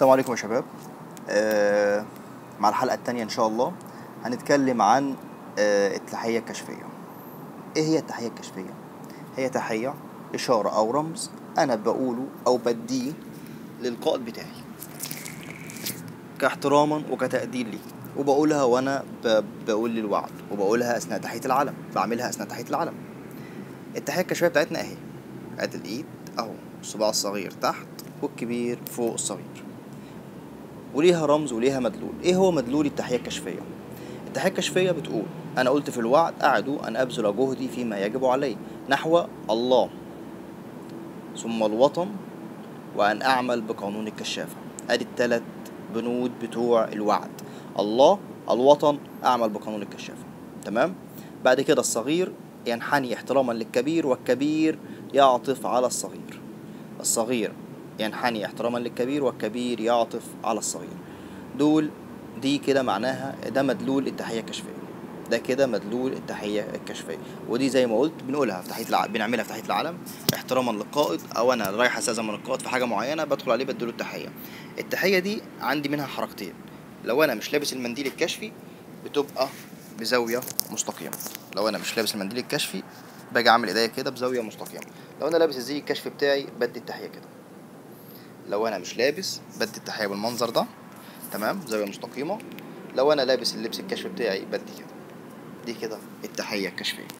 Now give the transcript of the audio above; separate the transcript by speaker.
Speaker 1: السلام عليكم يا شباب آه مع الحلقة التانية إن شاء الله هنتكلم عن آه التحية الكشفية إيه هي التحية الكشفية؟ هي تحية إشارة أو رمز أنا بقوله أو بديه للقائد بتاعي كاحتراما وكتقدير ليه وبقولها وأنا ب- بقول للوعد وبقولها أثناء تحية العلم بعملها أثناء تحية العلم التحية الكشفية بتاعتنا أهي ادي الايد اهو الصباع الصغير تحت والكبير فوق الصغير وليها رمز وليها مدلول ايه هو مدلول التحية الكشفية التحية الكشفية بتقول انا قلت في الوعد اعدوا ان ابذل جهدي فيما يجب علي نحو الله ثم الوطن وان اعمل بقانون الكشافة ادي التلات بنود بتوع الوعد الله الوطن اعمل بقانون الكشافة تمام بعد كده الصغير ينحني احتراما للكبير والكبير يعطف على الصغير الصغير ينحني احتراما للكبير والكبير يعطف على الصغير دول دي كده معناها ده مدلول التحية الكشفية ده كده مدلول التحية الكشفية ودي زي ما قلت بنقولها في تحية الع... بنعملها في تحية العلم احتراما للقائد او انا رايح استاذن من القائد في حاجة معينة بدخل عليه بديله التحية التحية دي عندي منها حركتين لو انا مش لابس المنديل الكشفي بتبقى بزاوية مستقيمة لو انا مش لابس المنديل الكشفي باجي اعمل ايديا كده بزاوية مستقيمة لو انا لابس الزي الكشفي بتاعي بدي التحية كده لو انا مش لابس بدي التحية بالمنظر ده تمام زاوية مستقيمة لو انا لابس اللبس الكشفي بتاعي بدي كده دي كده التحية الكشفية